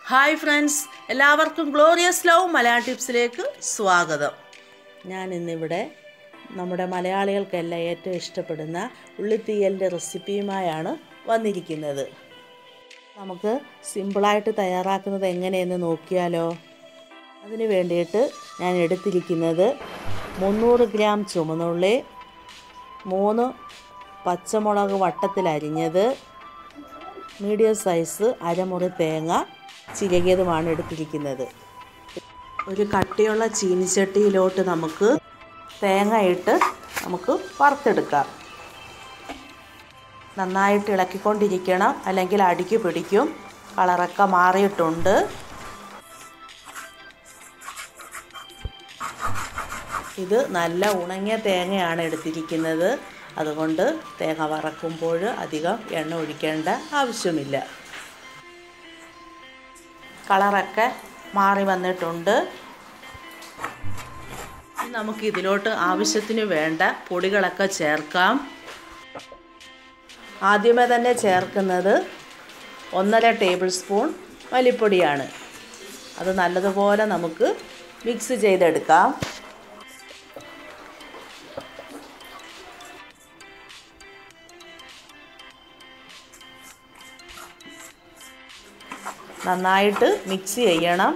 hi friends എല്ലാവർക്കും glorious love Malayalam ടിപ്സിലേക്ക് സ്വാഗതം ഞാൻ ഇന്നിവിടെ നമ്മുടെ മലയാളികൾക്കെല്ലാം ഏറ്റവും ഇഷ്ടപ്പെടുന്ന ഉള്ളിത്തീയലിൻ്റെ റെസിപ്പിയുമായാണ് വന്നിരിക്കുന്നത് നമുക്ക് സിമ്പിളായിട്ട് തയ്യാറാക്കുന്നത് എങ്ങനെയെന്ന് നോക്കിയാലോ അതിന് വേണ്ടിയിട്ട് ഞാൻ എടുത്തിരിക്കുന്നത് മുന്നൂറ് ഗ്രാം ചുമന്നുള്ളി മൂന്ന് പച്ചമുളക് വട്ടത്തിലരിഞ്ഞത് മീഡിയം സൈസ് അരമുറി തേങ്ങ ചിരകിയതുമാണ് എടുത്തിരിക്കുന്നത് ഒരു കട്ടിയുള്ള ചീനിച്ചട്ടിയിലോട്ട് നമുക്ക് തേങ്ങ ഇട്ട് നമുക്ക് വറുത്തെടുക്കാം നന്നായിട്ട് ഇളക്കിക്കൊണ്ടിരിക്കണം അല്ലെങ്കിൽ അടിക്ക് പിടിക്കും കളറൊക്കെ മാറിയിട്ടുണ്ട് ഇത് നല്ല ഉണങ്ങിയ തേങ്ങയാണ് എടുത്തിരിക്കുന്നത് അതുകൊണ്ട് തേങ്ങ വറക്കുമ്പോൾ അധികം എണ്ണ ഒഴിക്കേണ്ട ആവശ്യമില്ല കളറൊക്കെ മാറി വന്നിട്ടുണ്ട് ഇനി നമുക്ക് ഇതിലോട്ട് ആവശ്യത്തിന് വേണ്ട പൊടികളൊക്കെ ചേർക്കാം ആദ്യമേ തന്നെ ചേർക്കുന്നത് ഒന്നര ടേബിൾ സ്പൂൺ മല്ലിപ്പൊടിയാണ് അത് നല്ലതുപോലെ നമുക്ക് മിക്സ് ചെയ്തെടുക്കാം നന്നായിട്ട് മിക്സ് ചെയ്യണം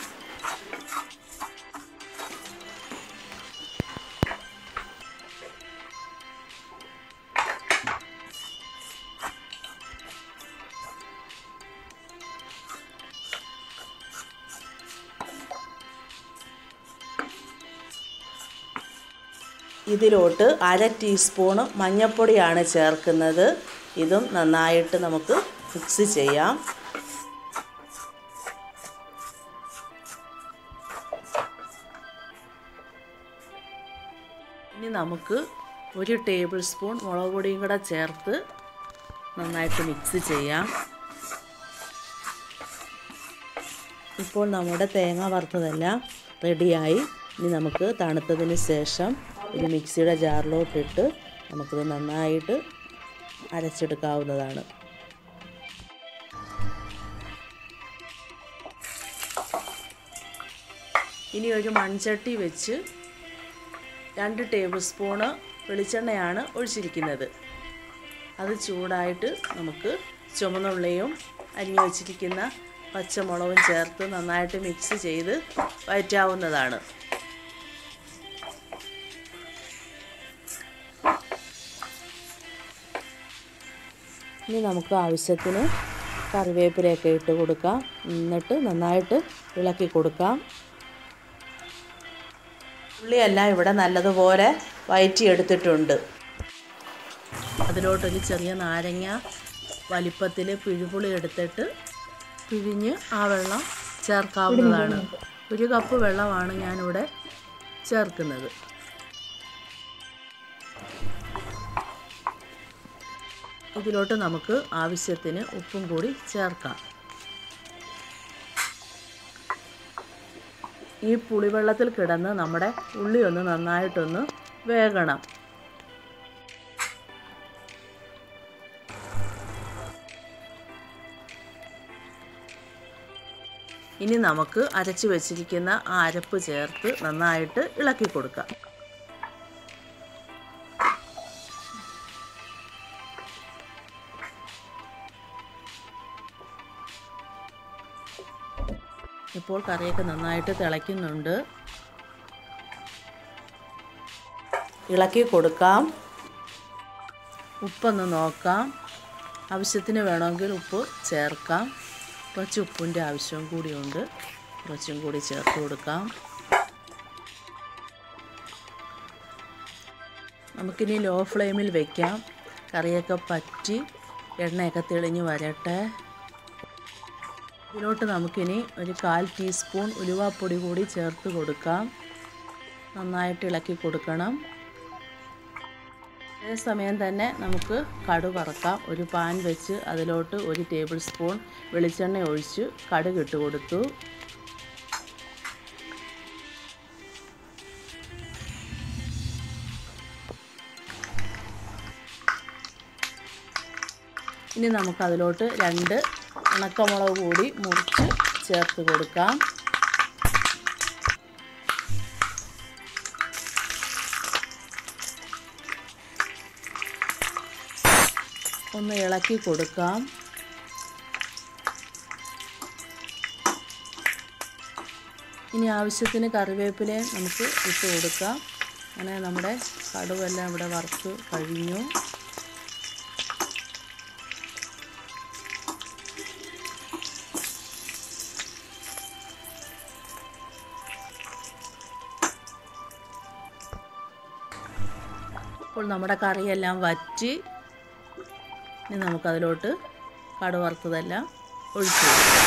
ഇതിലോട്ട് അര ടീസ്പൂണ് മഞ്ഞൾപ്പൊടിയാണ് ചേർക്കുന്നത് ഇതും നന്നായിട്ട് നമുക്ക് മിക്സ് ചെയ്യാം ഇനി നമുക്ക് ഒരു ടേബിൾ സ്പൂൺ മുളക് പൊടിയും കൂടെ ചേർത്ത് നന്നായിട്ട് മിക്സ് ചെയ്യാം ഇപ്പോൾ നമ്മുടെ തേങ്ങ വറുത്തതെല്ലാം റെഡിയായി ഇനി നമുക്ക് തണുത്തതിന് ശേഷം ഒരു മിക്സിയുടെ ജാറിലോട്ടിട്ട് നമുക്കിത് നന്നായിട്ട് അരച്ചെടുക്കാവുന്നതാണ് ഇനി ഒരു മൺചട്ടി വെച്ച് രണ്ട് ടേബിൾ സ്പൂണ് വെളിച്ചെണ്ണയാണ് ഒഴിച്ചിരിക്കുന്നത് അത് ചൂടായിട്ട് നമുക്ക് ചുമന്നുള്ളിയും അരിഞ്ഞു വച്ചിരിക്കുന്ന പച്ചമുളകും ചേർത്ത് നന്നായിട്ട് മിക്സ് ചെയ്ത് വയറ്റാവുന്നതാണ് ഇനി നമുക്ക് ആവശ്യത്തിന് കറിവേപ്പിലയൊക്കെ ഇട്ട് കൊടുക്കാം എന്നിട്ട് നന്നായിട്ട് ഇളക്കി കൊടുക്കാം ഉള്ളിയെല്ലാം ഇവിടെ നല്ലതുപോലെ വയറ്റിയെടുത്തിട്ടുണ്ട് അതിലോട്ടൊരു ചെറിയ നാരങ്ങ വലിപ്പത്തിൽ പിഴുപുളി എടുത്തിട്ട് പിഴിഞ്ഞ് ആ വെള്ളം ചേർക്കാവുന്നതാണ് ഒരു കപ്പ് വെള്ളമാണ് ഞാനിവിടെ ചേർക്കുന്നത് ഇതിലോട്ട് നമുക്ക് ആവശ്യത്തിന് ഉപ്പും കൂടി ചേർക്കാം ഈ പുളിവെള്ളത്തിൽ കിടന്ന് നമ്മുടെ ഉള്ളി ഒന്ന് നന്നായിട്ടൊന്ന് വേകണം ഇനി നമുക്ക് അരച്ച് വെച്ചിരിക്കുന്ന ആ അരപ്പ് ചേർത്ത് നന്നായിട്ട് ഇളക്കി കൊടുക്കാം ഇപ്പോൾ കറിയൊക്കെ നന്നായിട്ട് തിളയ്ക്കുന്നുണ്ട് ഇളക്കി കൊടുക്കാം ഉപ്പൊന്ന് നോക്കാം ആവശ്യത്തിന് വേണമെങ്കിൽ ഉപ്പ് ചേർക്കാം കുറച്ച് ഉപ്പിൻ്റെ ആവശ്യവും കൂടിയുണ്ട് കുറച്ചും കൂടി ചേർത്ത് കൊടുക്കാം നമുക്കിനി ലോ ഫ്ലെയിമിൽ വയ്ക്കാം കറിയൊക്കെ പറ്റി എണ്ണയൊക്കെ തെളിഞ്ഞ് വരട്ടെ ഇതിലോട്ട് നമുക്കിനി ഒരു കാൽ ടീസ്പൂൺ ഉലുവാപ്പൊടി കൂടി ചേർത്ത് കൊടുക്കാം നന്നായിട്ട് ഇളക്കി കൊടുക്കണം അതേ സമയം തന്നെ നമുക്ക് കടു വറക്കാം ഒരു പാൻ വെച്ച് അതിലോട്ട് ഒരു ടേബിൾ സ്പൂൺ വെളിച്ചെണ്ണ ഒഴിച്ച് കടുക് ഇട്ട് കൊടുത്തു ഇനി നമുക്കതിലോട്ട് രണ്ട് ഉണക്കമുളക് കൂടി മുറിച്ച് ചേർത്ത് കൊടുക്കാം ഒന്ന് ഇളക്കി കൊടുക്കാം ഇനി ആവശ്യത്തിന് കറിവേപ്പിലയും നമുക്ക് ഇട്ട് കൊടുക്കാം അങ്ങനെ നമ്മുടെ കടുവെല്ലാം ഇവിടെ വറുത്ത് കഴിഞ്ഞു അപ്പോൾ നമ്മുടെ കറിയെല്ലാം വറ്റി ഇനി നമുക്കതിലോട്ട് കടു വറുത്തതെല്ലാം ഒഴിച്ചു കൊടുക്കാം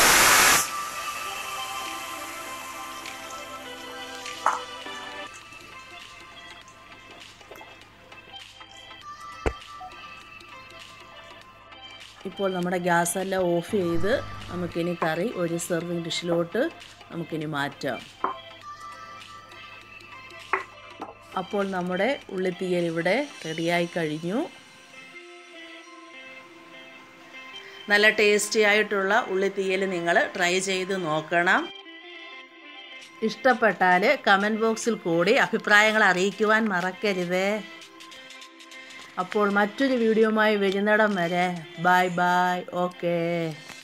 ഇപ്പോൾ നമ്മുടെ ഗ്യാസ് എല്ലാം ഓഫ് ചെയ്ത് നമുക്കിനി കറി ഒരു സെർവിങ് ഡിഷിലോട്ട് നമുക്കിനി മാറ്റാം അപ്പോൾ നമ്മുടെ ഉള്ളിത്തീയൽ ഇവിടെ റെഡിയായി കഴിഞ്ഞു നല്ല ടേസ്റ്റി ആയിട്ടുള്ള ഉള്ളിത്തീയൽ നിങ്ങൾ ട്രൈ ചെയ്ത് നോക്കണം ഇഷ്ടപ്പെട്ടാൽ കമൻറ്റ് ബോക്സിൽ കൂടി അഭിപ്രായങ്ങൾ അറിയിക്കുവാൻ മറക്കരുതേ അപ്പോൾ മറ്റൊരു വീഡിയോയുമായി വരുന്നിടം വരെ ബായ് ബായ് ഓക്കേ